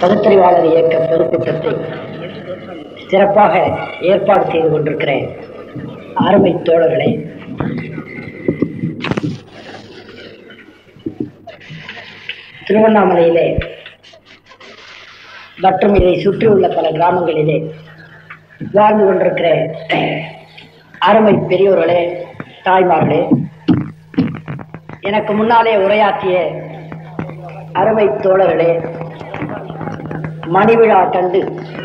பகுத்தறிவாளர் இயக்க பொதுக்கூட்டத்தை சிறப்பாக ஏற்பாடு செய்து கொண்டிருக்கிறேன் அருமை தோழர்களே திருவண்ணாமலையிலே மற்றும் இதை சுற்றியுள்ள பல கிராமங்களிலே வாழ்ந்து கொண்டிருக்கிற அருமை பெரியோர்களே தாய்மார்களே எனக்கு முன்னாலே உரையாற்றிய அருமை தோழர்களே மணிவிழா கண்டு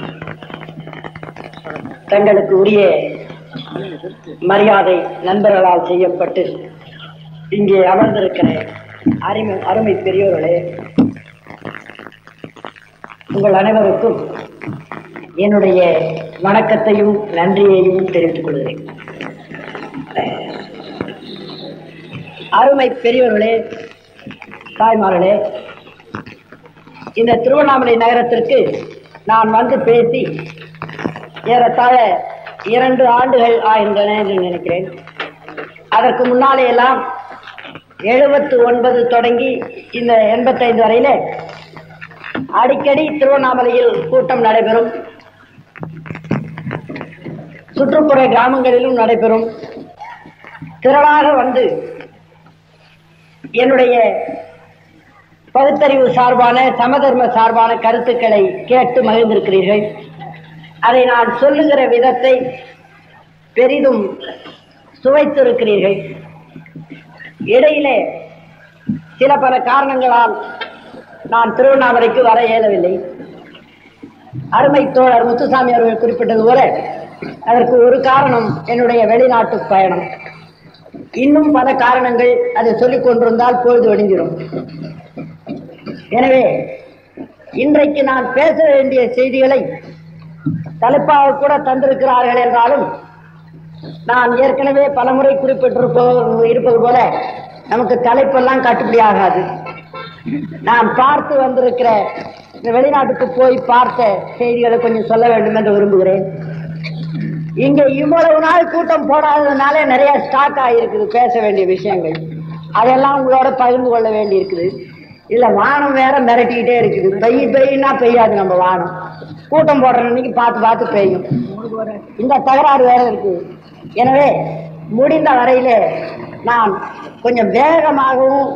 தங்களுக்கு உரிய மரியாதை நண்பர்களால் செய்யப்பட்டு இங்கே அமர்ந்திருக்கிற அருமை அருமை பெரியோர்களே உங்கள் அனைவருக்கும் என்னுடைய வணக்கத்தையும் நன்றியையும் தெரிவித்துக் கொள்கிறேன் அருமை பெரியவர்களே தாய்மார்களே இந்த திருவண்ணாமலை நகரத்திற்கு நான் வந்து பேசி ஏறத்தாழ இரண்டு ஆண்டுகள் ஆகின்றன என்று நினைக்கிறேன் அதற்கு முன்னாலே எல்லாம் எழுபத்து ஒன்பது தொடங்கி இந்த எண்பத்தைந்து வரையில அடிக்கடி திருவண்ணாமலையில் கூட்டம் நடைபெறும் சுற்றுப்புற கிராமங்களிலும் நடைபெறும் திரளாக வந்து என்னுடைய பகுத்தறிவு சார்பான சமதர்ம சார்பான கருத்துக்களை கேட்டு மகிழ்ந்திருக்கிறீர்கள் அதை நான் சொல்லுகிற விதத்தை பெரிதும் சுவைத்திருக்கிறீர்கள் இடையிலே சில பல காரணங்களால் நான் திருவண்ணாமலைக்கு வர இயலவில்லை அருமை தோழர் முத்துசாமி அவர்கள் குறிப்பிட்டது போல அதற்கு ஒரு காரணம் என்னுடைய வெளிநாட்டு பயணம் இன்னும் பல காரணங்கள் அதை சொல்லிக் கொண்டிருந்தால் பொழுது ஒடுங்கிடும் எனவே இன்றைக்கு நான் பேச வேண்டிய செய்திகளை தலைப்பாக கூட தந்திருக்கிறார்கள் என்றாலும் நான் ஏற்கனவே பலமுறை குறிப்பிட்டிருப்போ இருப்பது போல நமக்கு தலைப்பெல்லாம் கட்டுப்படி ஆகாது நான் பார்த்து வந்திருக்கிற இந்த வெளிநாட்டுக்கு போய் பார்த்த செய்திகளை கொஞ்சம் சொல்ல வேண்டும் என்று விரும்புகிறேன் இங்க இவ்வளவு நாள் கூட்டம் போடாததுனால நிறைய ஸ்டாக் ஆகிருக்குது பேச வேண்டிய விஷயங்கள் அதெல்லாம் உங்களோட பகிர்ந்து கொள்ள வேண்டி இருக்குது இல்ல வானம் வேற மிரட்டிக்கிட்டே இருக்குது பெய்ய பெய்யுன்னா பெய்யாது நம்ம வானம் கூட்டம் போடுற அன்னைக்கு பார்த்து பார்த்து பெய்யும் இந்த தகராறு வேற இருக்கு எனவே முடிந்த வரையிலே நான் கொஞ்சம் வேகமாகவும்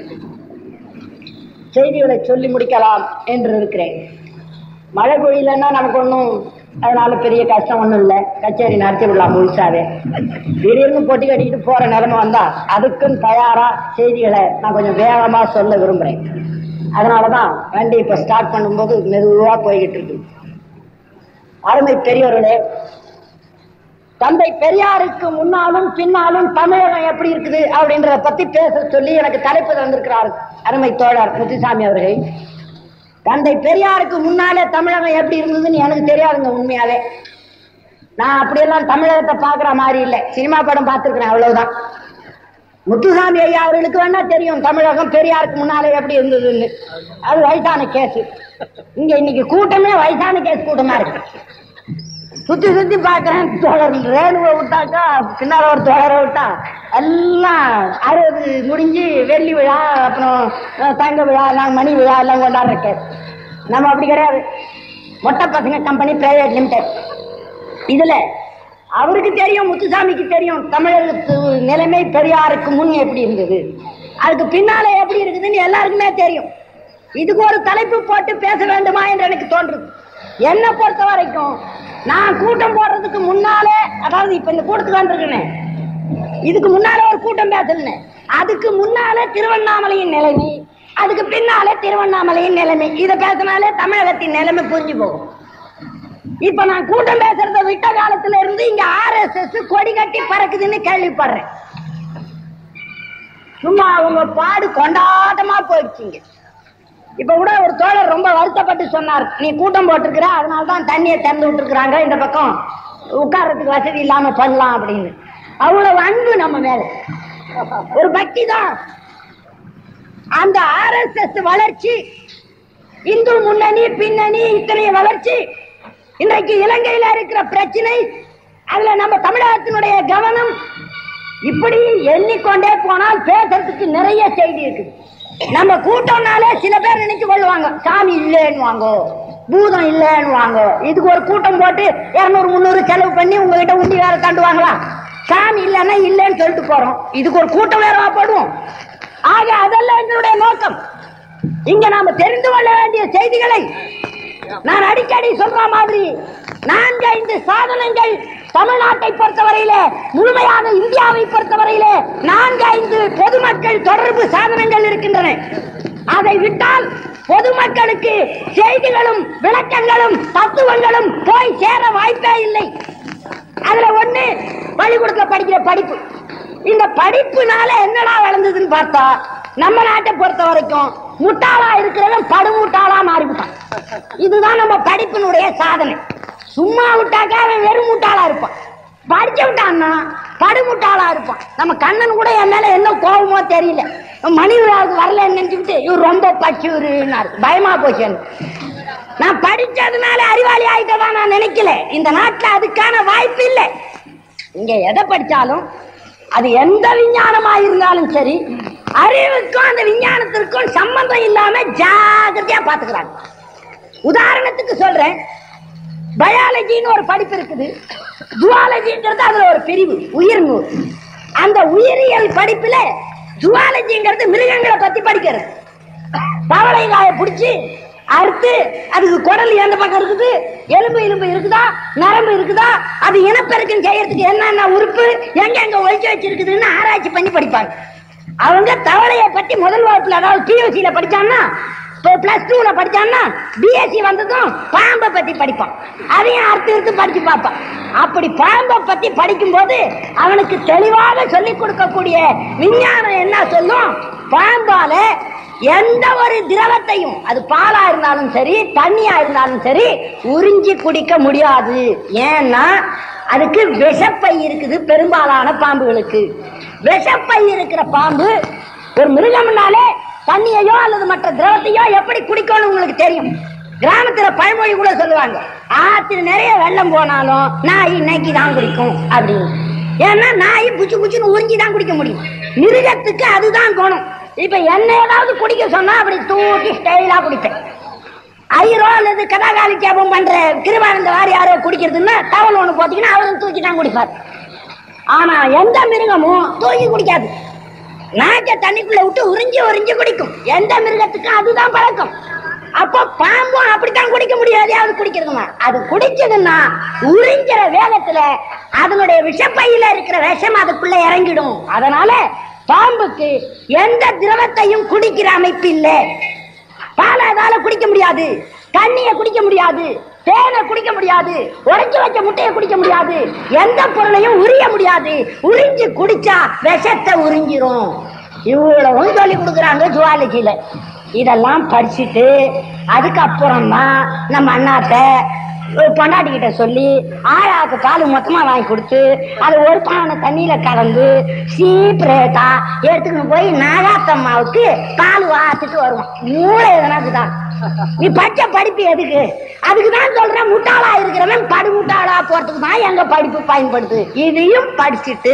செய்திகளை சொல்லி முடிக்கலாம் என்று இருக்கிறேன் மழை பொழியலன்னா நமக்கு ஒன்றும் அதனால பெரிய கஷ்டம் ஒன்றும் இல்லை கச்சேரி நடத்தி விடலாம் முழுசாவே திடீர்னு பொட்டி கட்டிக்கிட்டு போற நிலைமை வந்தா அதுக்கும் தயாரா செய்திகளை நான் கொஞ்சம் வேகமா சொல்ல விரும்புறேன் அதனாலதான் வண்டி இப்ப ஸ்டார்ட் பண்ணும்போது மெதுவா போய்கிட்டு இருக்கு அருமை பெரியவர்களே தந்தை பெரியாருக்கு முன்னாலும் பின்னாலும் தமிழகம் எப்படி இருக்குது அப்படின்றத பத்தி பேச சொல்லி எனக்கு தலைப்பு தந்திருக்கிறார் அருமை தோழர் முத்துசாமி அவர்கள் தந்தை பெரியாருக்கு முன்னாலே தமிழகம் எப்படி இருந்ததுன்னு எனக்கு தெரியாதுங்க உண்மையாவே நான் அப்படியெல்லாம் தமிழகத்தை பாக்குற மாதிரி இல்லை சினிமா படம் பார்த்துருக்கிறேன் அவ்வளவுதான் முத்துசாமி ஐயா அவர்களுக்கு வேணா தெரியும் தமிழகம் பெரியாருக்கு முன்னாலே எப்படி இருந்ததுன்னு அது வயசான கேஸ் இங்க இன்னைக்கு கூட்டமே வயசான கேஸ் கூட்டமா இருக்கு சுத்தி சுத்தி பாக்குறேன் தோழர் ரேணுவை விட்டாக்கா பின்னால ஒரு தோழரை விட்டா எல்லாம் அறுபது முடிஞ்சு வெள்ளி விழா அப்புறம் அஹ், தங்க விழா எல்லாம் மணி விழா எல்லாம் கொண்டாடுற கேஸ் நம்ம அப்படி கிடையாது மொட்டை பசங்க கம்பெனி பிரைவேட் லிமிடெட் இதுல அவருக்கு தெரியும் முத்துசாமிக்கு தெரியும் தமிழகத்து நிலைமை பெரியாருக்கு முன் எப்படி இருந்தது அதுக்கு பின்னால எப்படி இருக்குதுன்னு எல்லாருக்குமே தெரியும் இதுக்கு ஒரு தலைப்பு போட்டு பேச வேண்டுமா என்று எனக்கு தோன்றுது என்னை பொறுத்த வரைக்கும் நான் கூட்டம் போடுறதுக்கு முன்னாலே அதாவது இப்ப இந்த கூட்டத்துக்கு வந்திருக்கேன் இதுக்கு முன்னாலே ஒரு கூட்டம் பேசல அதுக்கு முன்னாலே திருவண்ணாமலையின் நிலைமை அதுக்கு பின்னாலே திருவண்ணாமலையின் நிலைமை இதை பேசினாலே தமிழகத்தின் நிலைமை புரிஞ்சு போகும் இப்ப நான் கூட்டம் பேசுறத விட்ட காலத்துல இருந்து இங்க ஆர்எஸ்எஸ் கொடி கட்டி பறக்குதுன்னு கேள்விப்படுறேன் சும்மா அவங்க பாடு கொண்டாட்டமா போயிடுச்சுங்க இப்ப கூட ஒரு தோழர் ரொம்ப வருத்தப்பட்டு சொன்னார் நீ கூட்டம் போட்டிருக்கிற அதனால தான் தண்ணியை திறந்து விட்டுருக்குறாங்க இந்த பக்கம் உட்கார்றதுக்கு வசதி இல்லாம பண்ணலாம் அப்படின்னு அவ்வளவு அன்பு நம்ம மேல ஒரு பக்தி தான் அந்த ஆர்எஸ்எஸ் வளர்ச்சி இந்து முன்னணி பின்னணி இத்தனை வளர்ச்சி இன்றைக்கு இலங்கையில இருக்கிற பிரச்சனை அதுல நம்ம தமிழகத்தினுடைய கவனம் இப்படி எண்ணிக்கொண்டே போனால் பேசுறதுக்கு நிறைய செய்தி இருக்குது நம்ம கூட்டம்னாலே சில பேர் நினைச்சு கொள்ளுவாங்க சாமி இல்லைன்னு வாங்கோ பூதம் இல்லைன்னு வாங்கோ இதுக்கு ஒரு கூட்டம் போட்டு இருநூறு முந்நூறு செலவு பண்ணி உங்ககிட்ட உண்டி வேற தாண்டுவாங்களா சாமி இல்லைன்னா இல்லைன்னு சொல்லிட்டு போறோம் இதுக்கு ஒரு கூட்டம் வேறவா போடுவோம் ஆக அதெல்லாம் எங்களுடைய நோக்கம் இங்க நாம தெரிந்து கொள்ள வேண்டிய செய்திகளை நான் அடிக்கடி சொல்ற மாதிரி நான்கு ஐந்து சாதனங்கள் தமிழ்நாட்டை பொறுத்தவரையிலே முழுமையான இந்தியாவை பொறுத்தவரையிலே நான்கு ஐந்து பொதுமக்கள் தொடர்பு சாதனங்கள் இருக்கின்றன அதை விட்டால் பொதுமக்களுக்கு செய்திகளும் விளக்கங்களும் தத்துவங்களும் போய் சேர வாய்ப்பே இல்லை அதுல ஒண்ணு பள்ளிக்கூடத்துல படிக்கிற படிப்பு இந்த படிப்புனால என்னடா வளர்ந்ததுன்னு பார்த்தா நம்ம நாட்டை பொறுத்த வரைக்கும் முட்டாளா இருக்கிறவன் படுமுட்டாளா மாறிவிட்டான் இதுதான் நம்ம படிப்பினுடைய சாதனை சும்மா விட்டாக்கா அவன் வெறும் முட்டாளா இருப்பான் படிச்சு விட்டான்னா படுமுட்டாளா இருப்பான் நம்ம கண்ணன் கூட என் மேல என்ன கோபமோ தெரியல மணி விழாவுக்கு வரலன்னு நினைச்சுக்கிட்டு இவர் ரொம்ப பச்சுருன்னாரு பயமா போச்சு எனக்கு. நான் படிச்சதுனால அறிவாளி ஆயிட்டதா நான் நினைக்கல இந்த நாட்டுல அதுக்கான வாய்ப்பு இல்லை இங்க எதை படிச்சாலும் அது எந்த விஞ்ஞானமா இருந்தாலும் சரி அறிவுக்கும் அந்த விஞ்ஞானத்திற்கும் சம்பந்தம் இல்லாம ஜாகிரதையா பாத்துக்கிறாங்க உதாரணத்துக்கு சொல்றேன் பயாலஜின்னு ஒரு படிப்பு இருக்குது ஜுவாலஜின்றது அதுல ஒரு பிரிவு உயிர்நூல் அந்த உயிரியல் படிப்புல ஜுவாலஜிங்கிறது மிருகங்களை பத்தி படிக்கிறது தவளை காய பிடிச்சி அறுத்து அதுக்கு குடல் எந்த பக்கம் இருக்குது எலும்பு எலும்பு இருக்குதா நரம்பு இருக்குதா அது இனப்பெருக்கம் செய்யறதுக்கு என்னென்ன உறுப்பு எங்க எங்க ஒழிச்சு வச்சிருக்குதுன்னு ஆராய்ச்சி பண்ணி படிப்பாங்க அவங்க தவளையை பத்தி முதல் வகுப்புல அதாவது பியூசியில படிச்சான்னா பிளஸ் டூல படிச்சான்னா பிஎஸ்சி வந்ததும் பாம்பை பத்தி படிப்பான் அதையும் அறுத்து எடுத்து படிச்சு பார்ப்பான் அப்படி பாம்பை பத்தி படிக்கும்போது அவனுக்கு தெளிவாக சொல்லிக் கொடுக்கக்கூடிய விஞ்ஞானம் என்ன சொல்லும் பாம்பால எந்த ஒரு திரவத்தையும் அது பாலா இருந்தாலும் சரி தண்ணியா இருந்தாலும் சரி உறிஞ்சி குடிக்க முடியாது ஏன்னா அதுக்கு விஷப்பை இருக்குது பெரும்பாலான பாம்புகளுக்கு விஷப்பை இருக்கிற பாம்பு ஒரு மிருகம்னாலே தண்ணியையோ அல்லது மற்ற திரவத்தையோ எப்படி குடிக்கணும் உங்களுக்கு தெரியும் கிராமத்துல பழமொழி கூட சொல்லுவாங்க ஆத்துல நிறைய வெள்ளம் போனாலும் நாய் இன்னைக்கு தான் குடிக்கும் அப்படின்னு ஏன்னா நாய் புச்சு புச்சுன்னு உறிஞ்சி தான் குடிக்க முடியும் மிருகத்துக்கு அதுதான் குணம் இப்ப என்ன ஏதாவது குடிக்க சொன்னா அப்படி தூக்கி ஸ்டைலா குடிப்பேன் ஐயரோ அல்லது கதாகாலி கேபம் பண்ற கிருபானந்த வாரியாரோ குடிக்கிறதுன்னா டவல் ஒண்ணு போத்தீங்கன்னா அவரும் தூக்கி தான் குடிப்பார் ஆனா எந்த மிருகமும் தூக்கி குடிக்காது நாக்க தண்ணிக்குள்ள விட்டு உறிஞ்சி உறிஞ்சி குடிக்கும் எந்த மிருகத்துக்கும் அதுதான் பழக்கம் அப்போ பாம்பும் அப்படித்தான் குடிக்க முடியாது அது குடிக்கிறதுமா அது குடிச்சதுன்னா உறிஞ்சிற வேகத்துல அதனுடைய விஷப்பையில இருக்கிற விஷம் அதுக்குள்ள இறங்கிடும் அதனால பாம்புக்கு எந்த திரவத்தையும் குடிக்கிற அமைப்பு இல்லை பாலை அதால குடிக்க முடியாது தண்ணிய குடிக்க முடியாது தேனை குடிக்க முடியாது உடைச்சு வச்ச முட்டையை குடிக்க முடியாது எந்த பொருளையும் உரிய முடியாது உறிஞ்சு குடிச்சா விஷத்தை உறிஞ்சிரும் இவ்வளவும் சொல்லி கொடுக்குறாங்க ஜுவாலஜில இதெல்லாம் படிச்சுட்டு அதுக்கப்புறம் தான் நம்ம அண்ணாத்த பொண்டாட்டி கிட்ட சொல்லி ஆளாக்கு பால் மொத்தமா வாங்கி கொடுத்து அது ஒரு பானை தண்ணியில கலந்து சீப் ரேட்டா எடுத்துக்கிட்டு போய் நாகாத்தம்மாவுக்கு பால் வாத்துட்டு வருவான் மூளை எதனாக்குதான் நீ பச்சை படிப்பு எதுக்கு அதுக்கு தான் சொல்றேன் முட்டாளா இருக்கிறவன் படு முட்டாளா போறதுக்கு தான் எங்க படிப்பு பயன்படுது இதையும் படிச்சுட்டு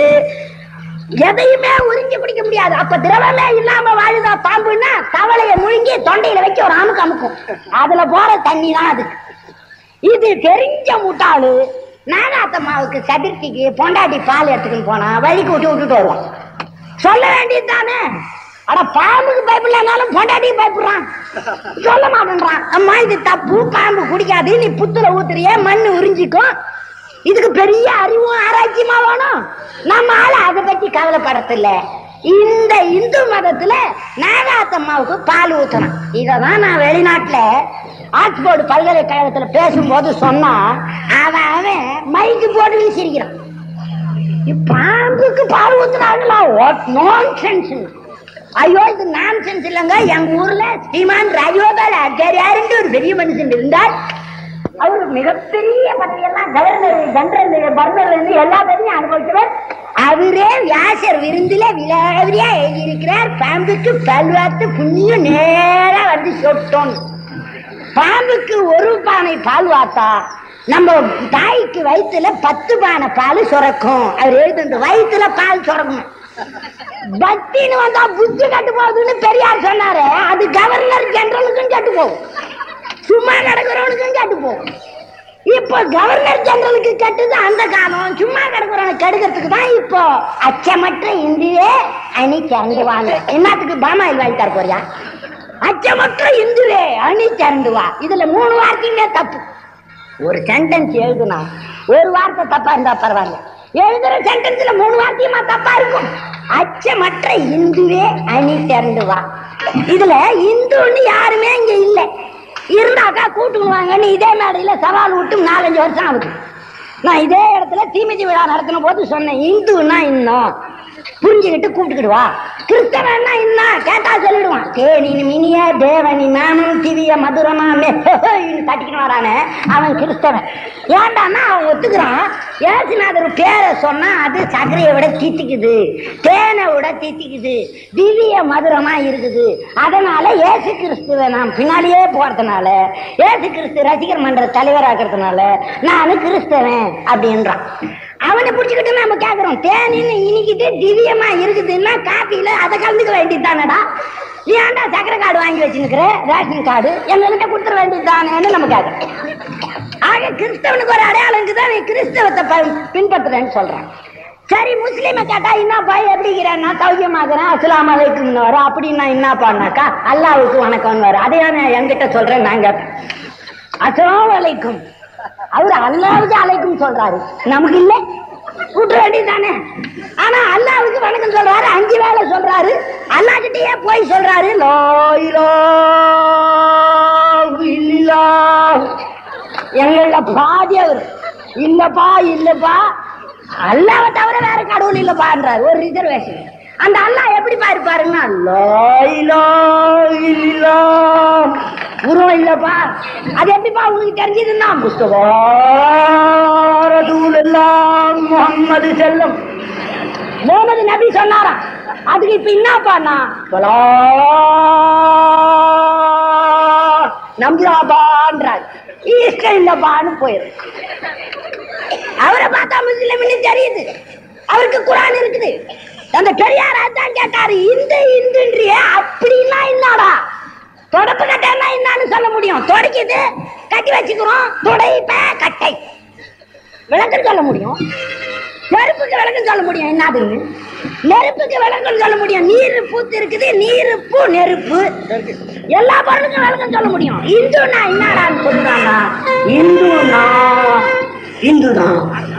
எதையுமே உறிஞ்சி குடிக்க முடியாது அப்ப திரவமே இல்லாம வாழுதா பாம்புன்னா தவளைய முழுங்கி தொண்டையில வச்சு ஒரு அமுக்கு அமுக்கும் அதுல போற தண்ணி தான் அதுக்கு இது தெரிஞ்ச முட்டாளு நாகாத்தம்மாவுக்கு சதுர்த்திக்கு பொண்டாட்டி பால் எடுத்துக்கிட்டு போனா வழிக்கு விட்டு விட்டுட்டு வருவான் சொல்ல வேண்டியது தானே அட பாம்புக்கு பயப்படலனாலும் பொண்டாட்டிக்கு பயப்படுறான் சொல்ல மாட்டேன்றான் அம்மா இது தப்பு பாம்பு குடிக்காது நீ புத்துல ஊத்துறிய மண்ணு உறிஞ்சிக்கும் இதுக்கு பெரிய அறிவும் ஆராய்ச்சியுமா வேணும் நம்ம ஆளு அதை பத்தி கவலைப்படத்தில்ல இந்த இந்து மதத்துல நாகாத்தம்மாவுக்கு பால் ஊத்தணும் இததான் நான் வெளிநாட்டுல ஆக்ஸ்போர்டு பல்கலைக்கழகத்துல பேசும்போது சொன்னா அவன் அவன் மைக்கு போட்டு வீசிருக்கிறான் பாம்புக்கு பால் ஊத்துறாங்களா நான்சென்ஸ் ஐயோ இது நான்சென்ஸ் இல்லைங்க எங்க ஊர்ல ஸ்ரீமான் ராஜகோபால் ஆச்சாரியாருன்னு ஒரு பெரிய மனுஷன் இருந்தார் அவர் மிகப்பெரிய பதவியெல்லாம் கவர்னர் ஜெனரல் பர்னர் இருந்து எல்லா பதவியும் அனுபவிச்சவர் அவரே வியாசர் விருந்துல விலாவரியா எழுதியிருக்கிறார் பாம்புக்கு பல்வாத்து புண்ணியம் நேரா வந்து சொட்டோம் பாம்புக்கு ஒரு பானை பால் வாத்தா நம்ம தாய்க்கு வயித்துல பத்து பானை பால் சுரக்கும் அவர் எழுதுண்டு வயித்துல பால் சுரக்கணும் பக்தின்னு வந்தா புத்தி கட்டு போகுதுன்னு பெரியார் சொன்னாரு அது கவர்னர் ஜெனரலுக்கும் கட்டு போகும் சும்மா கிடக்குறவனுக்கும் கட்டு போகும் இப்போ கவர்னர் ஜெனரலுக்கு கட்டுது அந்த காலம் சும்மா கிடக்குறவனுக்கு கெடுக்கிறதுக்கு தான் இப்போ அச்சமற்ற இந்தியே அணி திறந்து வாங்க என்னத்துக்கு பாமாயில் வாங்கி தர போறியா அச்சமற்ற இந்துவே அணி திறந்து வா இதுல மூணு வார்த்தையுமே தப்பு ஒரு சென்டென்ஸ் எழுதுனா ஒரு வார்த்தை தப்பா இருந்தா பரவாயில்ல எழுதுற சென்டென்ஸ்ல மூணு வார்த்தையுமா தப்பா இருக்கும் அச்சமற்ற இந்துவே அணி திரண்டு வா இதுல இந்துன்னு யாருமே இங்க இல்ல இருந்தாக்கா கூட்டுவாங்கன்னு இதே மேடையில சவால் விட்டு நாலஞ்சு வருஷம் ஆகுது நான் இதே இடத்துல தீமிதி விழா நடத்தின போது சொன்னேன் இந்துன்னா இன்னும் புரிஞ்சுக்கிட்டு கூப்பிட்டுக்கிடுவா கிறிஸ்தவன்னா என்ன கேட்டா சொல்லிடுவான் தேனின் மினிய தேவனி நாமம் திவ்ய மதுரமா தட்டிக்கிட்டு வரானே அவன் கிறிஸ்தவன் ஏண்டான்னா அவன் ஒத்துக்கிறான் ஏசுநாதர் பேரை சொன்னா அது சர்க்கரையை விட தித்திக்குது தேனை விட தித்திக்குது திவ்ய மதுரமா இருக்குது அதனால ஏசு கிறிஸ்துவ நான் பின்னாடியே போறதுனால ஏசு கிறிஸ்து ரசிகர் மன்ற தலைவராகிறதுனால நான் கிறிஸ்தவன் அப்படின்றான் அவனை பிடிச்சிக்கிட்டு நம்ம கேக்குறோம் தேனின்னு இனிக்கிட்டு திவ்யமா இருக்குதுன்னா காப்பியில அதை கலந்துக்க வேண்டியதுதானடா நீ ஏன்டா சக்கரை கார்டு வாங்கி வச்சுருக்கிற ரேஷன் கார்டு எங்ககிட்ட கொடுத்துட வேண்டியதுதானேன்னு நம்ம கேக்குறோம் ஆக கிறிஸ்தவனுக்கு ஒரு அடையாளம் இருக்குதான் நீ கிறிஸ்தவத்தை ப- பின்பற்றுறேன்னு சொல்றான் சரி முஸ்லீமை கேட்டா என்னப்பா எப்படிங்கிறேன்னா சௌக்கியமாகிறேன் அஸ்லாம் அலைக்கும்னு வரும் அப்படின்னா என்னப்பான்னாக்கா அல்லாவுக்கு வணக்கம்னு வரும் அதையா நான் என்கிட்ட சொல்றேன் நான் கேட்பேன் அஸ்லாம் அலைக்கும் அவர் அல்லாவுக்கு அலைக்கும் சொல்றாரு நமக்கு இல்ல விட்டுற வேண்டியதானே ஆனா அல்லாவுக்கு வணக்கம் சொல்றாரு அஞ்சு வேளை சொல்றாரு அல்லா கிட்டயே போய் சொல்றாரு லா இலாஹ இல்லல்லாஹ். எங்கள பாதி அவர் இல்லப்பா இல்லப்பா அல்லாவை தவிர வேற கடவுள் இல்லப்பான்றாரு ஒரு ரிசர்வேஷன் அந்த அல்லாஹ் எப்படிப்பா இருப்பாருன்னா லா இலாஹ இல்லல்லாஹ். உருவம் இல்லப்பா அது எப்படிப்பா உங்களுக்கு தெரிஞ்சதுன்னா முஸ்தபா ரசூலுல்லாஹ் முஹம்மது செல்லம் முகமது நபி சொன்னாராம் அதுக்கு இப்ப என்னப்பான்னா சொல்லா நம்பலாபான்றார் ஈஸ்டர் இல்லப்பான்னு போயிரு அவரை பார்த்தா முஸ்லிம்னு தெரியுது அவருக்கு குரான் இருக்குது அந்த பெரியார் அதான் கேட்டாரு இந்து இந்துன்றியே அப்படின்னா என்னடா தொடப்பு கட்டைன்னா என்னன்னு சொல்ல முடியும் தொடக்கிது கட்டி வச்சுக்கிறோம் துடைப்ப கட்டை விளக்கம் சொல்ல முடியும் நெருப்புக்கு விளக்கம் சொல்ல முடியும் என்னதுன்னு நெருப்புக்கு விளக்கம் சொல்ல முடியும் நீர் பூத்து இருக்குது நீர் பூ நெருப்பு எல்லா பொருளுக்கும் விளக்கம் சொல்ல முடியும் இந்துனா என்னடான்னு சொல்லுறாங்க இந்துனா இந்துதான்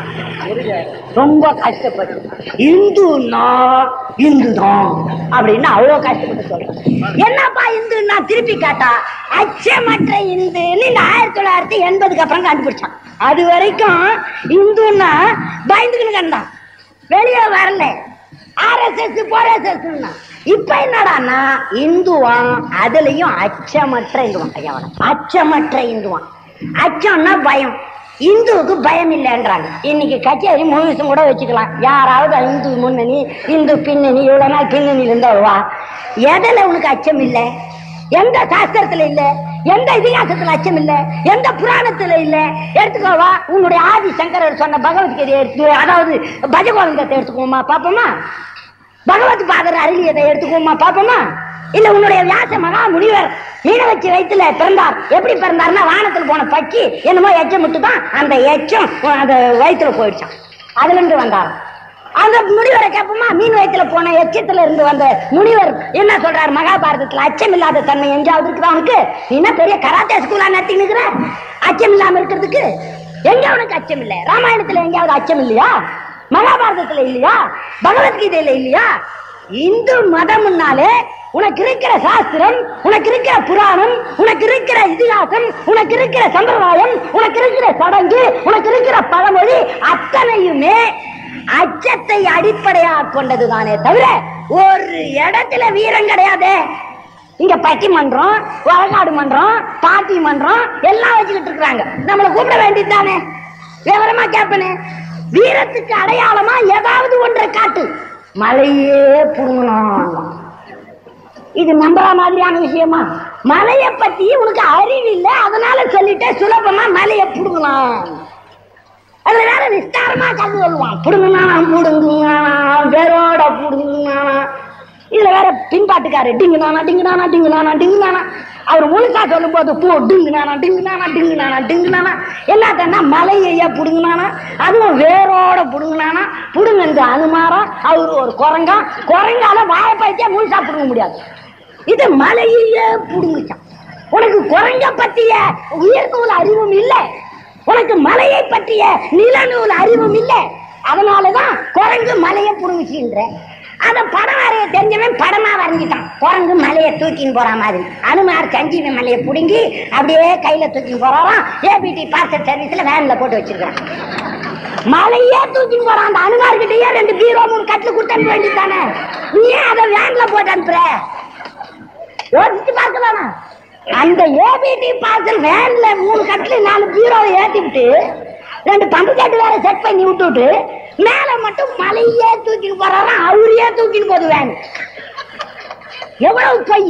ரொம்ப கஷ்டப்பட்டு இந்துன்னா இந்துதான் அப்படின்னு அவ்வளவு கஷ்டப்பட்டு சொல்றேன் என்னப்பா இந்துன்னா திருப்பி கேட்டா அச்சமற்ற இந்துன்னு இந்த ஆயிரத்தி தொள்ளாயிரத்தி எண்பதுக்கு அப்புறம் கண்டுபிடிச்சான் அது வரைக்கும் இந்துன்னா பயந்துக்கிட்டு கண்டான் வெளியே வரல ஆர்எஸ்எஸ் போர்எஸ்எஸ் இப்ப என்னடான்னா இந்துவான் அதுலயும் அச்சமற்ற இந்துவான் ஐயா வணக்கம். அச்சமற்ற இந்துவான் அச்சம்னா பயம் இந்துவுக்கு பயம் இல்லைன்றாங்க இன்னைக்கு கச்சேரி முழுசும் கூட வச்சுக்கலாம் யாராவது இந்து முன்னணி இந்து பின்னணி இவ்வளவு நாள் பின்னணியில இருந்தா வா எதுல உனக்கு அச்சம் இல்லை எந்த சாஸ்திரத்துல இல்ல எந்த இதிகாசத்துல அச்சம் இல்ல எந்த புராணத்துல இல்ல எடுத்துக்கோவா உன்னுடைய ஆதி சங்கரர் சொன்ன பகவத்கீதையை எடுத்து அதாவது பஜகோவிந்தத்தை எடுத்துக்கோமா பாப்போமா பகவத் பாதர் அருளியதை எடுத்துக்கோமா பாப்போமா இல்ல உன்னுடைய வியாச மகா முனிவர் மீனவச்சி வயிற்றுல பிறந்தார் எப்படி பிறந்தார்னா வானத்துல போன பக்கி என்னமோ எச்சம் விட்டுதான் அந்த எச்சம் அந்த வயிற்றுல போயிடுச்சான் அதுல இருந்து வந்தார் அந்த முனிவரை கேட்போமா மீன் வயிற்றுல போன எச்சத்துல இருந்து வந்த முனிவர் என்ன சொல்றாரு மகாபாரதத்துல அச்சம் இல்லாத தன்மை எங்கேயாவது இருக்குதா அவனுக்கு நீ என்ன பெரிய கராத்தே ஸ்கூலா நடத்தி நிக்கிற அச்சம் இல்லாம இருக்கிறதுக்கு எங்க அவனுக்கு அச்சம் இல்ல ராமாயணத்துல எங்கேயாவது அச்சம் இல்லையா மகாபாரதத்துல இல்லையா பகவத்கீதையில இல்லையா இந்து மதம்னாலே உனக்கு இருக்கிற சாஸ்திரம் உனக்கு இருக்கிற புராணம் உனக்கு இருக்கிற இதிகாசம் உனக்கு இருக்கிற சம்பிரதாயம் உனக்கு இருக்கிற சடங்கு உனக்கு இருக்கிற பழமொழி அத்தனையுமே அச்சத்தை அடிப்படையாக கொண்டதுதானே தவிர ஒரு இடத்துல வீரம் கிடையாதே இங்க பட்டிமன்றம் வழக்காடு மன்றம் பாட்டி மன்றம் எல்லாம் வச்சுக்கிட்டு இருக்கிறாங்க நம்மளை கூப்பிட வேண்டியது தானே விவரமா கேப்பனே வீரத்துக்கு அடையாளமா ஏதாவது ஒன்றை காட்டு மலையே புடுங்கணும் இது நம்புற மாதிரியான விஷயமா மலைய பத்தி உனக்கு அறிவு இல்ல அதனால சொல்லிட்டு சுலபமா மலைய புடுங்கலாம் அதுல வேற விஸ்தாரமா கல்வி சொல்லுவான் புடுங்குனானா புடுங்குனானா வேரோட புடுங்குனானா இதுல வேற பின்பாட்டுக்காரு டிங்குனானா டிங்குனானா டிங்குனானா டிங்குனானா அவர் முழுசா சொல்லும் போது பூ டிங்குனானா டிங்குனானா டிங்குனானா டிங்குனானா எல்லாத்தன்னா மலையைய புடுங்குனானா அதுவும் வேரோட புடுங்குனானா புடுங்கந்து அனுமாரா அவரு ஒரு குரங்கா குரங்கால வாய பைத்தியா முழுசா புடுங்க முடியாது இது மலையையே புடுங்குச்சான் உனக்கு குரங்க பத்திய உயர்நூல் அறிவும் இல்லை உனக்கு மலையை பற்றிய நிலநூல் அறிவும் இல்லை அதனாலதான் குரங்கு மலையை புடுங்குச்சுன்ற அத படம் வரைய தெரிஞ்சவன் படமா வரைஞ்சிட்டான் குரங்கு மலையை தூக்கின்னு போற மாதிரி அனுமார் சஞ்சீவி மலையை புடுங்கி அப்படியே கையில தூக்கின்னு போறாராம் ஏபிடி பார்சல் சர்வீஸ்ல வேன்ல போட்டு வச்சிருக்கான் மலையே தூக்கின்னு போறான் அந்த அனுமார்கிட்டயே ரெண்டு பீரோ மூணு கட்டில் கொடுத்து அனுப்ப வேண்டியதானே நீ ஏன் அதை வேன்ல போட்டு அனுப்புற யோசிச்சு பார்க்கலாமா அந்த ஏபிடி பார்சல் வேன்ல மூணு கட்டில நாலு பீரோவை ஏத்தி விட்டு ரெண்டு பம்பு கட்டு வேற செட் பண்ணி விட்டுட்டு மேல மட்டும் மலையே தூக்கிட்டு போறாராம் அவரையே தூக்கிட்டு போகுது வேன் எவ்வளவு பொய்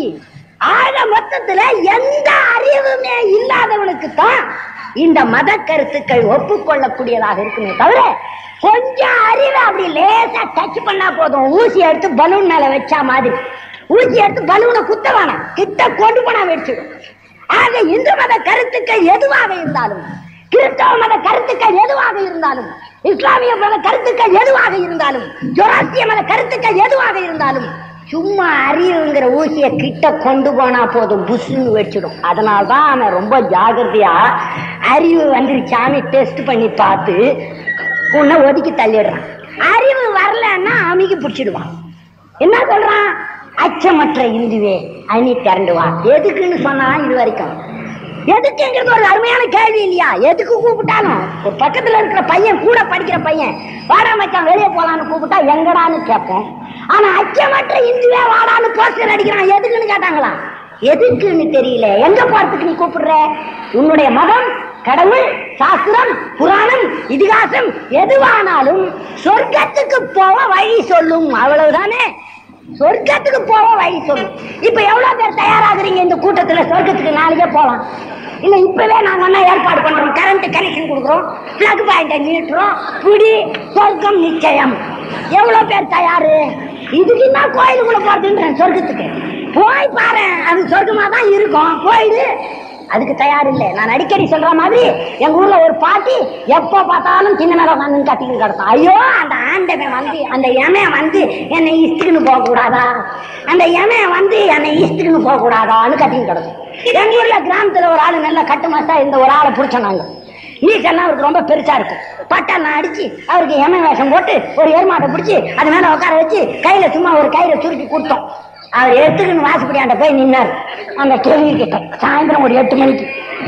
ஆக மொத்தத்துல எந்த அறிவுமே இல்லாதவனுக்கு தான் இந்த மத கருத்துக்கள் ஒப்புக்கொள்ளக்கூடியதாக இருக்குமே தவிர கொஞ்சம் அறிவு அப்படி லேசா டச் பண்ணா போதும் ஊசி எடுத்து பலூன் மேல வச்சா மாதிரி ஊசி எடுத்து பலூனை குத்த வேணாம் கிட்ட கொண்டு போனா வெடிச்சிடும் ஆக இந்து மத கருத்துக்கள் எதுவாக இருந்தாலும் கிறிஸ்தவ மத கருத்துக்கள் எதுவாக இருந்தாலும் இஸ்லாமிய மத கருத்துக்கள் எதுவாக இருந்தாலும் ஜொராசிய மத கருத்துக்கள் எதுவாக இருந்தாலும் சும்மா அறிவுங்கிற ஊசிய கிட்ட கொண்டு போனா போதும் புஷ்னு வச்சிடும் அதனால்தான் அவன் ரொம்ப ஜாகிரதையா அறிவு வந்துருச்சான்னு டெஸ்ட் பண்ணி பார்த்து உன்னை ஒதுக்கி தள்ளிடுறான் அறிவு வரலன்னா அமுகி பிடிச்சிடுவான் என்ன சொல்றான் அச்சமற்ற இந்துவே அணி திரண்டு வா எதுக்குன்னு சொன்னா இது வரைக்கும் எதுக்குங்கிறது ஒரு அருமையான கேள்வி இல்லையா எதுக்கு கூப்பிட்டாலும் ஒரு பக்கத்துல இருக்கிற பையன் கூட படிக்கிற பையன் வாடா மச்சான் வெளியே போலான்னு கூப்பிட்டா எங்கடான்னு கேட்போம் ஆனா அச்சமற்ற இந்துவே வாடான்னு போஸ்டர் அடிக்கிறான் எதுக்குன்னு கேட்டாங்களா எதுக்குன்னு தெரியல எங்க போறதுக்கு நீ கூப்பிடுற உன்னுடைய மதம் கடவுள் சாஸ்திரம் புராணம் இதிகாசம் எதுவானாலும் சொர்க்கத்துக்கு போக வழி சொல்லும் அவ்வளவுதானே சொர்க்கத்துக்கு போக வழி சொல்லும் இப்ப எவ்வளவு பேர் தயாராகுறீங்க இந்த கூட்டத்துல சொர்க்கத்துக்கு நாளைக்கே போலாம் இல்ல இப்பவே நாங்க என்ன ஏற்பாடு பண்றோம் கரண்ட் கனெக்ஷன் கொடுக்குறோம் பிளக் பாயிண்ட நீட்டுறோம் புடி சொர்க்கம் நிச்சயம் எவ்வளவு பேர் தயாரு இதுக்கு என்ன கோயிலுக்குள்ள போறதுன்றேன் சொர்க்கத்துக்கு போய் பாரு அது சொர்க்கமா தான் இருக்கும் போயிடு அதுக்கு தயார் இல்லை நான் அடிக்கடி சொல்ற மாதிரி எங்க ஊர்ல ஒரு பாட்டி எப்ப பார்த்தாலும் சின்ன மேல வந்து கத்திக்கிட்டு கிடக்கும் ஐயோ அந்த ஆண்டவன் வந்து அந்த எமன் வந்து என்னை இஸ்துக்குன்னு போக கூடாதா அந்த எமன் வந்து என்னை இஸ்துக்குன்னு போக கூடாதான்னு கத்திக்கிட்டு கிடக்கும் எங்க ஊர்ல கிராமத்துல ஒரு ஆளு நல்ல கட்டு மாசா இந்த ஒரு ஆளை பிடிச்சனாங்க நீச்சல்லாம் அவருக்கு ரொம்ப பெருசா இருக்கும் பட்டெல்லாம் அடிச்சு அவருக்கு எமன் வேஷம் போட்டு ஒரு எருமாட்டை பிடிச்சி அது மேல உட்கார வச்சு கையில சும்மா ஒரு கயிறை சுருக்கி கொடுத்தோம் அவர் எடுத்துக்கின்னு வாசப்படியாண்ட போய் நின்னார் அந்த கேள்வி கிட்ட சாயந்தரம் ஒரு எட்டு மணிக்கு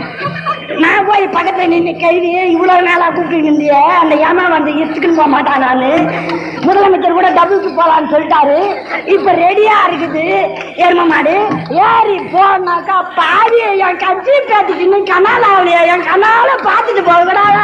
நான் போய் பக்கத்துல நின்று கேள்வி இவ்வளவு நாளா கூப்பிட்டு இருந்தியே அந்த ஏமா வந்து இஷ்டுக்குன்னு போக மாட்டான் நானு முதலமைச்சர் கூட டபுளுக்கு போலான்னு சொல்லிட்டாரு இப்ப ரெடியா இருக்குது எரும மாடு ஏறி போனாக்கா பாதி என் கட்சி பேத்துக்கு இன்னும் கனால ஆகலையா என் கனால பார்த்துட்டு போகக்கூடாதா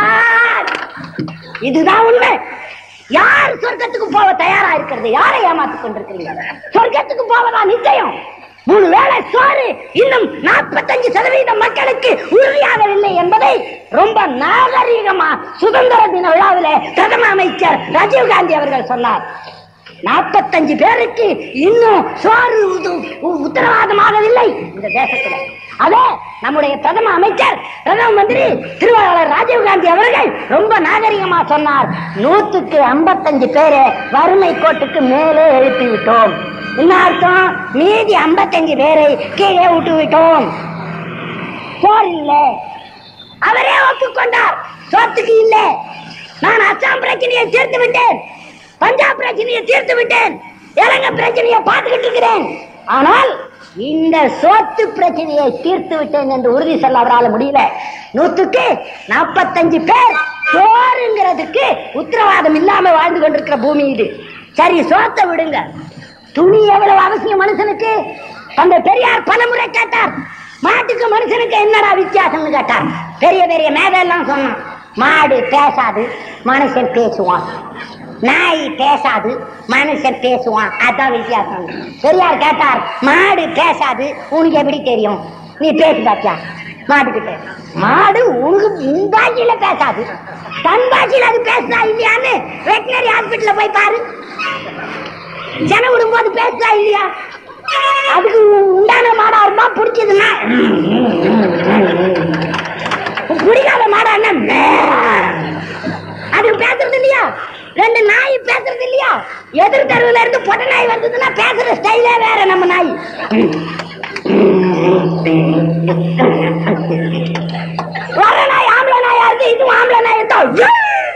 இதுதான் உண்மை யார் சொர்க்கத்துக்கு போக தயாரா இருக்கிறது யாரை ஏமாத்திக் கொண்டிருக்கிறீங்க சொர்க்கத்துக்கு போவதா நிச்சயம் மூணு வேளை சோறு இன்னும் நாற்பத்தஞ்சு சதவீத மக்களுக்கு உறுதியாகவில்லை என்பதை ரொம்ப நாகரீகமா சுதந்திர தின விழாவிலே பிரதம அமைச்சர் ராஜீவ் காந்தி அவர்கள் சொன்னார் நாற்பத்தஞ்சு பேருக்கு இன்னும் சோறு உது- உ- உத்தரவாதமாகவில்லை இந்த தேசத்துல அதே நம்முடைய பிரதம அமைச்சர் பிரதம மந்திரி திருவாளர் ராஜீவ் காந்தி அவர்கள் ரொம்ப நாகரிகமா சொன்னார் நூத்துக்கு ஐம்பத்தஞ்சு பேரை வறுமை கோட்டுக்கு மேலே எழுப்பி விட்டோம் என்ன அர்த்தம் மீதி ஐம்பத்தஞ்சு பேரை கீழே விட்டு விட்டோம் சோறு இல்லை அவரே ஒப்புக்கொண்டார் சொத்துக்கு இல்லை நான் அஸ்ஸாம் பிரச்சனையை தீர்த்து விட்டேன் பஞ்சாப் பிரச்சனையை தீர்த்து விட்டேன் இலங்கை பிரச்சனையை பார்த்துக்கிட்டு இருக்கிறேன் ஆனால் இந்த சொத்து பிரச்சனையை தீர்த்து விட்டேன் என்று உறுதி சொல்ல அவரால் முடியல நூத்துக்கு நாற்பத்தஞ்சு பேர் சோறுங்கிறதுக்கு உத்தரவாதம் இல்லாம வாழ்ந்து கொண்டிருக்கிற பூமி இது சரி சோத்தை விடுங்க துணி எவ்வளவு அவசியம் மனுஷனுக்கு அந்த பெரியார் பலமுறை கேட்டார் மாட்டுக்கு மனுஷனுக்கு என்னடா வித்தியாசம்னு கேட்டார் பெரிய பெரிய மேதெல்லாம் சொன்னான் மாடு பேசாது மனுஷன் பேசுவான் நாய் பேசாது மனுஷன் பேசுவான் அதான் வித்தியாசம் பெரியார் கேட்டார் மாடு பேசாது உனக்கு எப்படி தெரியும் நீ பேசி பாத்தியா மாட்டுக்கிட்ட மாடு உனக்கு உன் பாஷையில பேசாது தன் பாஷையில அது பேசுதா இல்லையான்னு வெட்டினரி ஹாஸ்பிட்டல்ல போய் பாரு ஜன விடும்போது பேசுதா இல்லையா அதுக்கு உண்டான மாடா இருந்தா பிடிச்சதுன்னா பிடிக்காத மாடா என்ன அது பேசுறது இல்லையா ரெண்டு நாய் பேசுறது இல்லையா எதிர் தெருவுல இருந்து பொட்ட நாய் வந்ததுன்னா பேசுற ஸ்டைலே வேற நம்ம நாய் வர நாய் ஆம்பளை நாயா இருக்கு இதுவும் ஆம்பளை நாய் இருக்கா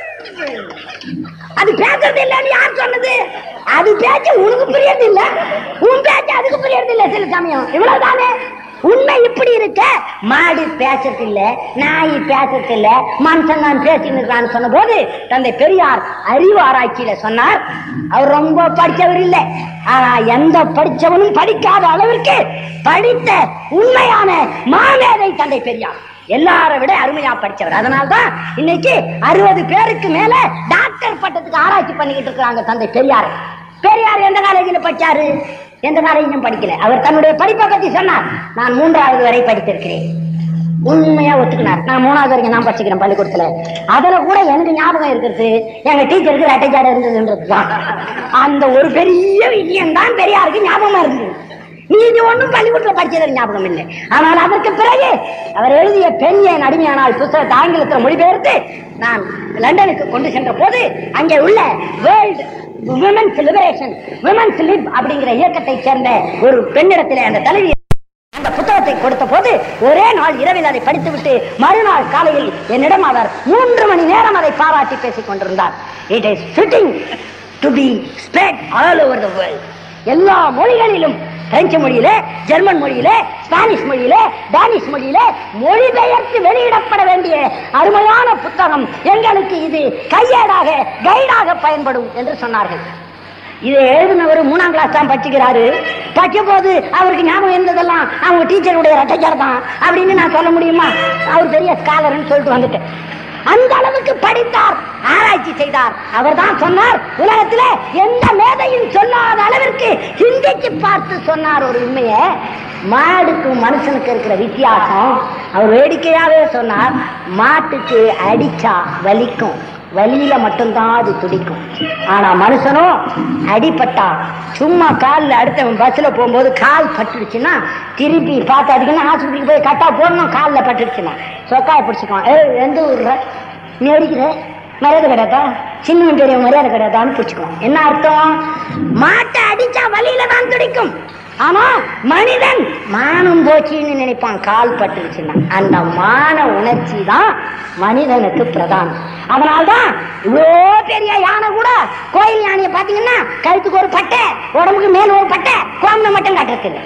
அது பேசுறது இல்லைன்னு யார் சொன்னது அது பேச்சு உனக்கு புரியறது இல்ல உன் பேச்சு அதுக்கு புரியறது இல்ல சில சமயம் இவ்வளவுதானே உண்மை இப்படி இருக்க மாடு பேசுறது இல்ல நாய் பேசுறது இல்ல மனுஷன் தான் பேசின்னு சொன்ன போது தந்தை பெரியார் அறிவு ஆராய்ச்சியில சொன்னார் அவர் ரொம்ப படிச்சவர் இல்லை ஆனா எந்த படிச்சவனும் படிக்காத அளவிற்கு படித்த உண்மையான மாமேதை தந்தை பெரியார் எல்லாரை விட அருமையா படிச்சவர் அதனால்தான் இன்னைக்கு அறுபது பேருக்கு மேல டாக்டர் பட்டத்துக்கு ஆராய்ச்சி பண்ணிக்கிட்டு இருக்காங்க தந்தை பெரியார் பெரியார் எந்த காலேஜில் படிச்சாரு எந்த காலேஜிலும் படிக்கல அவர் தன்னுடைய படிப்பை பத்தி சொன்னார் நான் மூன்றாவது வரை படித்திருக்கிறேன் உண்மையா ஒத்துக்கினார் நான் மூணாவது வரைக்கும் நான் படிச்சுக்கிறேன் பள்ளிக்கூடத்துல அதுல கூட எனக்கு ஞாபகம் இருக்கிறது எங்க டீச்சருக்கு ரெட்டைச்சாடை இருந்ததுன்றதுதான் அந்த ஒரு பெரிய விஷயம் தான் பெரியாருக்கு ஞாபகமா இருந்தது நீதி ஒண்ணும் பள்ளிக்கூடத்துல படிச்சது ஞாபகம் இல்லை ஆனால் அதற்கு பிறகு அவர் எழுதிய பெண் என் அடிமையானால் புத்தகத்தை ஆங்கிலத்தில் மொழிபெயர்த்து நான் லண்டனுக்கு கொண்டு சென்ற போது அங்கே உள்ள world women's liberation women's lib அப்படிங்கிற இயக்கத்தை சேர்ந்த ஒரு பெண்ணிடத்திலே அந்த தலைவி அந்த புத்தகத்தை கொடுத்த போது ஒரே நாள் இரவில் அதை படித்துவிட்டு மறுநாள் காலையில் என்னிடம் அவர் மூன்று மணி நேரம் அதை பாராட்டி பேசிக் கொண்டிருந்தார் it is fitting to be spread all over the world எல்லா மொழிகளிலும் பிரெஞ்சு மொழியிலே ஜெர்மன் மொழியிலே ஸ்பானிஷ் மொழியிலே டானிஷ் மொழியிலே மொழிபெயர்த்து வெளியிடப்பட வேண்டிய அருமையான புத்தகம் எங்களுக்கு இது கையேடாக கைடாக பயன்படும் என்று சொன்னார்கள் இதை எழுதினவர் மூணாம் கிளாஸ் தான் படிச்சுக்கிறாரு படிச்ச போது அவருக்கு ஞாபகம் இருந்ததெல்லாம் அவங்க டீச்சருடைய ரட்டைச்சார் தான் அப்படின்னு நான் சொல்ல முடியுமா அவர் பெரிய ஸ்காலர்னு சொல்லிட்டு வந்துட்டேன் அந்த அளவுக்கு படித்தார் ஆராய்ச்சி செய்தார் அவர் தான் சொன்னார் உலகத்துல எந்த மேதையும் சொல்லாத அளவிற்கு சிந்திச்சு பார்த்து சொன்னார் ஒரு உண்மையை மாடுக்கும் மனுஷனுக்கு இருக்கிற வித்தியாசம் அவர் வேடிக்கையாவே சொன்னார் மாட்டுக்கு அடிச்சா வலிக்கும் வலியில மட்டும்தான் அது துடிக்கும் ஆனா மனுஷனும் அடிபட்டா சும்மா காலில் அடுத்தவன் பஸ்ல போகும்போது கால் பட்டுடுச்சுன்னா திருப்பி பார்த்து அதுக்குன்னு ஆஸ்பத்திரிக்கு போய் கட்டா போடணும் காலில் பட்டுடுச்சுன்னா சொக்காய பிடிச்சிக்குவான் ஏ எந்த ஊர்ல நீ அடிக்கிற மரியாதை கிடையாதா சின்ன பெரிய மரியாதை கிடையாதான்னு பிடிச்சிக்குவான் என்ன அர்த்தம் மாட்டை அடிச்சா வலியில தான் துடிக்கும் ஆனா மனிதன் மானம் போச்சுன்னு நினைப்பான் கால் பட்டுருச்சுன்னா அந்த மான உணர்ச்சி தான் மனிதனுக்கு பிரதானம் அதனால்தான் இவ்வளோ பெரிய யானை கூட கோயில் யானையை பாத்தீங்கன்னா கழுத்துக்கு ஒரு பட்டை உடம்புக்கு மேல ஒரு பட்டை கோமனை மட்டும் காட்டுறது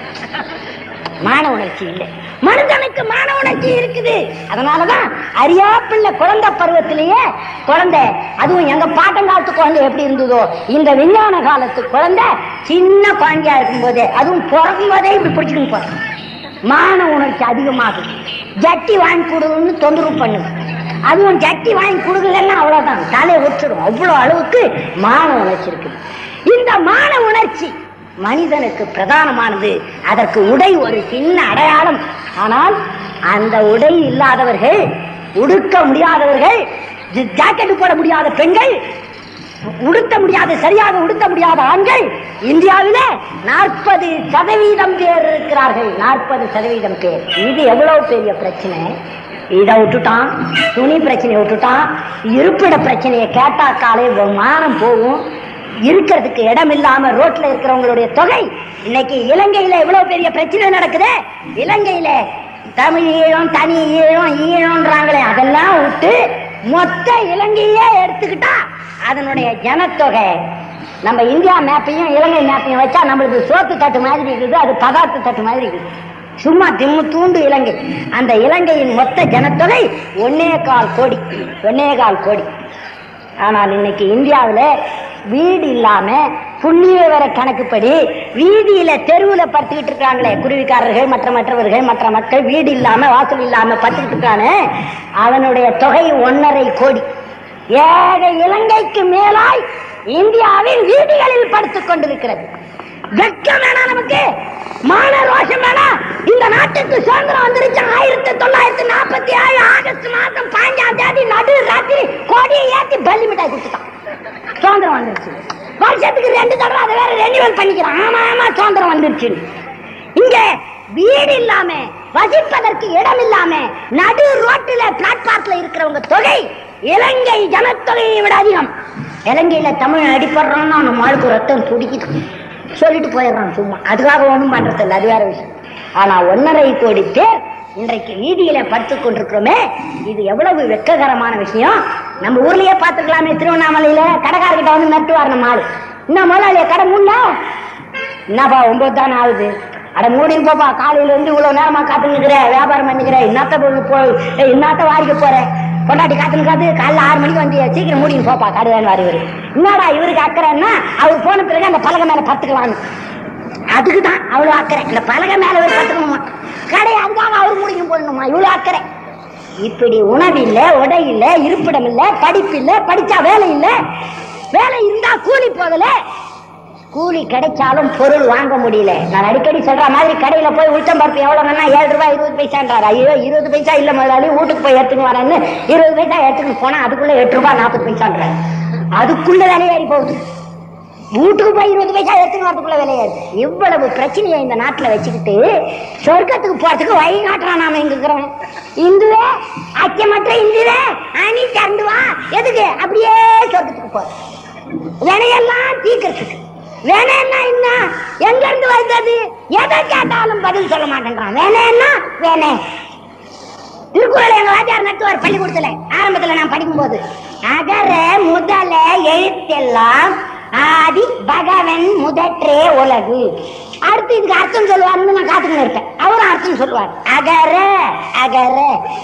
மான உணர்ச்சி இல்லை மனிதனுக்கு மான உணர்ச்சி இருக்குது அதனாலதான் அறியா பிள்ளை குழந்தை பருவத்திலேயே குழந்தை அதுவும் எங்க பாட்டங்காலத்து குழந்தை எப்படி இருந்ததோ இந்த விஞ்ஞான காலத்து குழந்தை சின்ன குழந்தையா இருக்கும் போதே அதுவும் பிறக்கும் போதே இப்படி பிடிச்சிக்கணும் போறோம் மான உணர்ச்சி அதிகமாகுது ஜட்டி வாங்கி கொடுன்னு தொந்தரவு பண்ணுது அதுவும் ஜட்டி வாங்கி கொடுக்கலன்னா அவ்வளவுதான் தலையை விட்டுடும் அவ்வளவு அளவுக்கு மான உணர்ச்சி இருக்குது இந்த மான உணர்ச்சி மனிதனுக்கு பிரதானமானது அதற்கு உடை ஒரு சின்ன அடையாளம் ஆனால் அந்த உடை இல்லாதவர்கள் உடுக்க முடியாதவர்கள் ஜ- ஜாக்கெட் போட முடியாத பெண்கள் உடுத்த முடியாத சரியாக உடுத்த முடியாத ஆண்கள் இந்தியாவிலே நாற்பது சதவீதம் பேர் இருக்கிறார்கள் நாற்பது சதவீதம் பேர் இது எவ்வளவு பெரிய பிரச்சனை இதை விட்டுட்டான் துணி பிரச்சனையை விட்டுட்டான் இருப்பிட பிரச்சனையை கேட்டாக்காலே மானம் போகும் இருக்கிறதுக்கு இடம் இல்லாம ரோட்ல இருக்கிறவங்களுடைய தொகை இன்னைக்கு இலங்கையில எவ்வளவு பெரிய பிரச்சனை நடக்குது இலங்கையில தமிழ் ஈழம் தனி ஈழம் ஈழம்ன்றாங்களே அதெல்லாம் விட்டு மொத்த இலங்கையே எடுத்துக்கிட்டா அதனுடைய ஜனத்தொகை நம்ம இந்தியா மேப்பையும் இலங்கை மேப்பையும் வச்சா நம்மளுக்கு சோத்து தட்டு மாதிரி இருக்குது அது பதார்த்த தட்டு மாதிரி இருக்குது சும்மா திம்மு தூண்டு இலங்கை அந்த இலங்கையின் மொத்த ஜனத்தொகை ஒன்னே கால் கோடி ஒன்னே கால் கோடி ஆனால் இன்னைக்கு இந்தியாவுல வீடு இல்லாம புள்ளிய வர கணக்குப்படி வீதியில தெருவுல படுத்துக்கிட்டு இருக்காங்களே குருவிக்காரர்கள் மற்ற மற்றவர்கள் மற்ற மக்கள் வீடு இல்லாம வாசல் இல்லாம படுத்துக்கிட்டு இருக்கானே அவனுடைய தொகை ஒன்னரை கோடி ஏக இலங்கைக்கு மேலாய் இந்தியாவின் வீதிகளில் படுத்துக் கொண்டிருக்கிறது வெட்கம் வேணா நமக்கு மான ரோஷம் வேணா இந்த நாட்டுக்கு சுதந்திரம் வந்துருச்சு ஆயிரத்தி தொள்ளாயிரத்தி நாற்பத்தி ஏழு ஆகஸ்ட் மாசம் பாஞ்சாம் தேதி நடு ராத்திரி கொடியை ஏத்தி பள்ளி மிட்டாய் கொடுத்துட்டான் சுதந்திரம் வந்துருச்சு வருஷத்துக்கு ரெண்டு தடவை அதை வேற ரெனிவல் பண்ணிக்கிறான் ஆமா ஆமா சுதந்திரம் வந்துருச்சு இங்க வீடு இல்லாம வசிப்பதற்கு இடம் இல்லாம நடு ரோட்டில பிளாட்பார்க்ல இருக்கிறவங்க தொகை இலங்கை ஜனத்தொகையை விட அதிகம் இலங்கையில தமிழ் அடிப்படுறோம்னா நம்ம ஆளுக்கு ரத்தம் துடிக்குது சொல்லிட்டு போயிடுறான் சும்மா அதுக்காக ஒண்ணும் பண்றது இல்லை அது வேற விஷயம் ஆனா ஒன்னரை கோடி பேர் இன்றைக்கு வீதியில படுத்துக் கொண்டிருக்கிறோமே இது எவ்வளவு வெட்ககரமான விஷயம் நம்ம ஊர்லயே பார்த்துக்கலாமே திருவண்ணாமலையில கடைக்காரர்கிட்ட வந்து நட்டுவார் நம்ம ஆளு என்ன முதலாளிய கடை முன்னா என்னப்பா ஒன்பது தானே ஆகுது அட மூடின்னு போப்பா காலையில இருந்து இவ்வளவு நேரமா காத்து நிக்கிற வியாபாரம் பண்ணிக்கிற இன்னத்த போ- போ ஏய், இன்னத்த வாரிக்க போற பொண்டாட்டி காத்து காத்து காலைல ஆறு மணிக்கு வந்து சீக்கிரம் மூடின்னு போப்பா கடுதான் வாரி இவரு என்னடா இவருக்கு அக்கறைன்னா அவர் போன பிறகு அந்த பலகை மேல பத்துக்கலான்னு அதுக்கு தான் அவ்வளவு அக்கறை இந்த பலகை மேல ஒரு பத்துக்கணுமா கடை அதுக்காக அவர் முடிக்கும் போடணுமா இவ்வளவு அக்கறை இப்படி உணவு இல்ல உடை இல்ல இருப்பிடம் இல்ல படிப்பு இல்ல படிச்சா வேலை இல்ல வேலை இருந்தா கூலி போகல கூலி கிடைச்சாலும் பொருள் வாங்க முடியல நான் அடிக்கடி சொல்ற மாதிரி கடையில போய் உளுத்தம் பருப்பு எவ்வளவுன்னா ஏழு ரூபாய் இருபது பைசான்றாரு ஐயோ இருபது பைசா இல்ல முதலாளி வீட்டுக்கு போய் எடுத்துன்னு வரேன்னு இருபது பைசா எடுத்துன்னு போனா அதுக்குள்ள எட்டு ரூபாய் நாற்பது பைசான்றாரு அதுக்குள்ள விலையாடி போகுது வீட்டுக்கு போய் இருபது பைசா எடுத்துன்னு வரதுக்குள்ள விலையாது இவ்வளவு பிரச்சனையை இந்த நாட்டுல வச்சுக்கிட்டு சொர்க்கத்துக்கு போறதுக்கு வழி காட்டுறான் நாம இங்க இருக்கிறவன் இந்துவே அச்சமற்ற இந்துவே அணி திறந்து வா எதுக்கு அப்படியே சொர்க்கத்துக்கு போற வினையெல்லாம் தீக்கிறதுக்கு வேணேன்னா என்ன எங்க இருந்து வந்தது எதை கேட்டாலும் பதில் சொல்ல மாட்டேன்றான் வேணேன்னா வேணே திருக்குறள் எங்க வாத்தியார் நட்டுவார் பள்ளிக்கூடத்துல ஆரம்பத்துல நான் படிக்கும்போது அகர முதல எழுத்தெல்லாம் ஆதி பகவன் முதற்றே உலகு அடுத்து இதுக்கு அர்த்தம் சொல்லுவாருன்னு நான் காத்துக்கிட்டு இருப்பேன் அவரும் அர்த்தம் சொல்லுவார் அகர அகர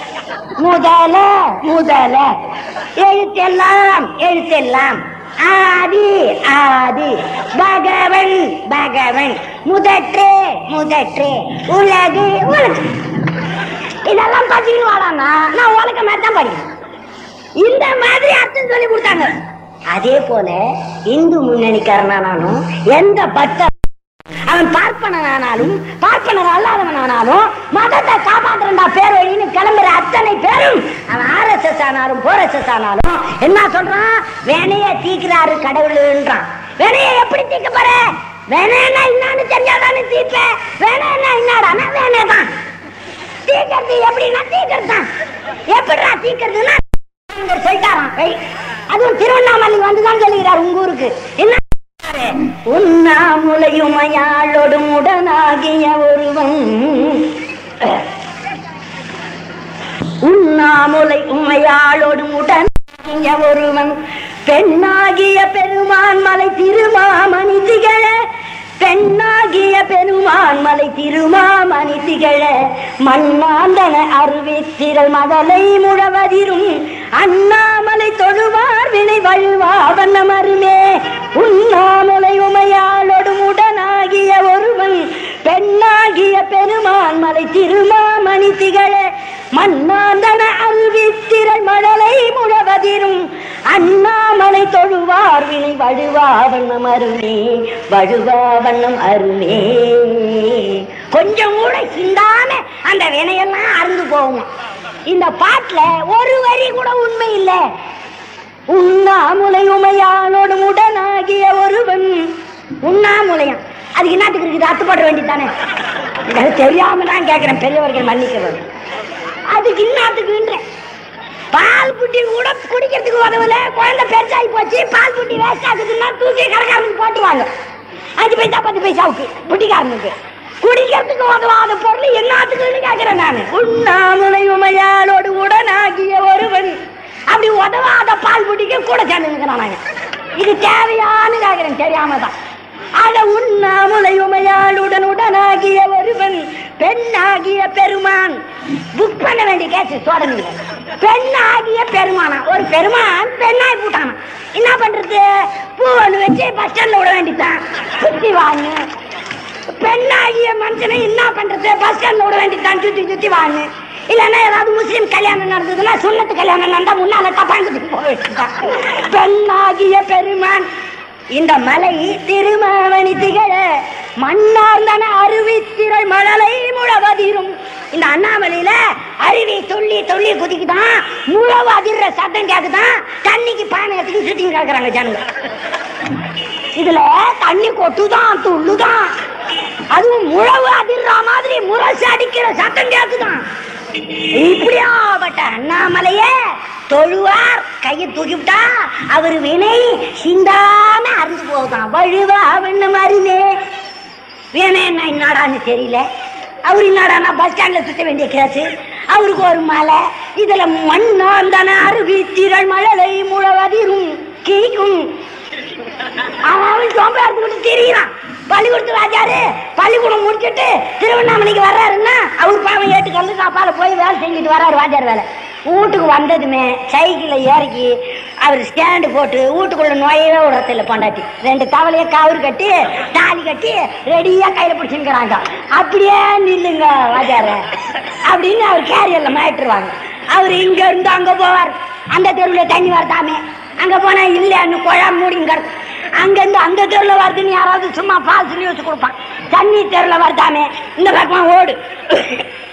முதல முதல எழுத்தெல்லாம் எழுத்தெல்லாம் ஆதி ஆதி பகவன் பகவன் முதற்றே முதற்றே உலகு உலகு இதெல்லாம் படிக்கணும் வாடானா நான் உலக மாதிரி தான் படிக்கணும் இந்த மாதிரி அர்த்தம் சொல்லி கொடுத்தாங்க அதே போல இந்து முன்னணிக்காரனானாலும் எந்த பட்ட அவன் பார்ப்பனனானாலும் பார்ப்பனர் அல்லாதவனானாலும் மதத்தை காப்பாற்றுறா பேர் வழின்னு கிளம்புற அத்தனை பேரும் அவன் ஆர்எஸ்எஸ் ஆனாலும் போர்எஸ்எஸ் ஆனாலும் என்ன சொல்றான் வேணைய தீக்கிறாரு கடவுள்ன்றான் வேணைய எப்படி தீக்க போற வேணேன்னா என்னன்னு தெரியாதானே தீப்ப வேணேன்னா என்னடானா வேணே தான் தீக்கிறது எப்படின்னா தீக்கிறது தான் எப்படிடா தீக்கிறதுன்னா இங்க சொல்லிட்டாராம் ஏய், அதுவும் திருவண்ணாமலை வந்துதான் சொல்லுகிறார் உங்க ஊருக்கு என்ன உண்ணாமுலையுமையாளோடும் உடனாகிய ஒருவன் உண்ணாமுலை உமையாளோடும் உடனாகிய ஒருவன் பெண்ணாகிய பெருமான் மலை திருமாமணி திகழ பெண்ணாகிய பெருமான் மலை திருமாமணி திகழ மண்ணாந்தன அருவித்திரள் மதலை முழவதிரும் அண்ணாமலை தொழுவார் வினை வழுவா வண்ணமருமே உண்ணாமலை உமையாளோடும் உடனாகிய ஒருவன் பெண்ணாகிய பெருமான் மலை திருமாமணி திகழ மண்ணாந்தன அருவித்திரள் மழலை முழவதிரும் அண்ணாமலை தொழுவார் வினை வழுவா வண்ணம் அருமே வழுவா வண்ணம் அருமே கொஞ்சம் கூட சிந்தாம அந்த வினையெல்லாம் அறுந்து போகும் இந்த பாட்டுல ஒரு வரி கூட உண்மை இல்லை உண்ணாமுலை உமையானோடு உடனாகிய ஒருவன் உண்ணாமுலையான் அதுக்கு என்னத்துக்கு இருக்குது அத்துப்பட வேண்டியதானே இது தெரியாம தான் கேட்கிறேன் பெரியவர்கள் மன்னிக்கிறது அதுக்கு இன்னத்துக்குன்ற பால் புட்டி கூட குடிக்கிறதுக்கு உதவல குழந்தை பெருசாகி போச்சு பால் புட்டி வேஸ்ட் ஆகுதுன்னா தூக்கி கடைக்காரனுக்கு போட்டுருவாங்க அஞ்சு பைசா பத்து பைசாவுக்கு புட்டிக்காரனுக்கு குடிக்கிறதுக்கு உதவாத பொருள் என்னத்துக்குன்னு கேட்கிறேன் நான் உண்ணாமுலை உமையாளோடு உடனாகிய ஒருவன் அப்படி உதவாத பால் புட்டிக்கு கூட சேர்ந்து நிற்கிறானாங்க இது தேவையான்னு கேட்கிறேன் தெரியாம தான் அட உண்ணாமுலை உமையாளுடன் உடனாகிய ஒருவன் பெண்ணாகிய பெருமான் புக் பண்ண வேண்டிய கேஸ் சோதனைங்க பெண்ணாகிய பெருமானா ஒரு பெருமான் பெண்ணாய் போட்டானா என்ன பண்றது பூ ஒண்ணு வச்சு பஸ் ஸ்டாண்ட்ல விட வேண்டியதான் சுத்தி வாங்க பெண்ணாகிய மனுஷனை என்ன பண்றது பஸ் ஸ்டாண்ட்ல விட வேண்டியதான் சுத்தி சுத்தி வாங்க இல்லன்னா ஏதாவது முஸ்லீம் கல்யாணம் நடந்ததுன்னா சுண்ணத்து கல்யாணம் நடந்தா முன்னால தப்பாங்க போக வேண்டியதான் பெண்ணாகிய பெருமான் இந்த மலை திருமாவணி திகழ மண்ணார்ந்தன அருவித்திரள் மழலை முழவதிரும் இந்த அண்ணாமலையில அருவி துள்ளி துள்ளி குதிக்குதான் முழவு அதிர்ற சத்தம் கேக்குதான் தண்ணிக்கு பானை எடுத்து சுத்திங்க கேக்குறாங்க ஜனங்க இதுல தண்ணி கொட்டுதான் துள்ளுதான் அதுவும் முழவு அதிர்ற மாதிரி முரசு அடிக்கிற சத்தம் கேக்குதான் இப்படியாப்பட்ட அண்ணாமலையே தொழுவார் கையை தூக்கி விட்டா அவர் வினை சிந்தாம அறுந்து போகுதான் வழுவா அவன்னு மருந்தே வினை என்ன என்னடான்னு தெரியல அவர் என்னடானா பஸ் ஸ்டாண்ட்ல சுத்த வேண்டிய கேஸ் அவருக்கு ஒரு மலை இதுல மண்ணாந்தன அருவி திரள் மழலை முழவதிரும் கிழிக்கும் அவன் அவன் சோம்பை அறுத்துக்கிட்டு திரியிறான் பள்ளிக்கூடத்து ராஜாரு பள்ளிக்கூடம் முடிச்சிட்டு திருவண்ணாமலைக்கு வர்றாருன்னா அவர் பாவம் ஏட்டு கல்லு காப்பால போய் வேலை செஞ்சுட்டு வர்றாரு வாத்தியார் வேலை வீட்டுக்கு வந்ததுமே சைக்கிளில் இறக்கி அவர் ஸ்டாண்டு போட்டு வீட்டுக்குள்ள நுழையவே விடுறதில்ல பொண்டாட்டி ரெண்டு தவளைய கவுரு கட்டி தாலி கட்டி ரெடியா கையில பிடிச்சிருக்கிறாங்க அப்படியே நில்லுங்க வாஜார அப்படின்னு அவர் கேரியர்ல மாயிட்டுருவாங்க அவர் இங்க இருந்து அங்க போவார் அந்த தெருவில் தண்ணி வரதாமே அங்க போனா இல்லைன்னு குழாம் மூடிங்க அங்க இருந்து அந்த தெருல வருதுன்னு யாராவது சும்மா பால்ஸ் நியூஸ் கொடுப்பான் தண்ணி தெருல வருதாமே இந்த பக்கமா ஓடு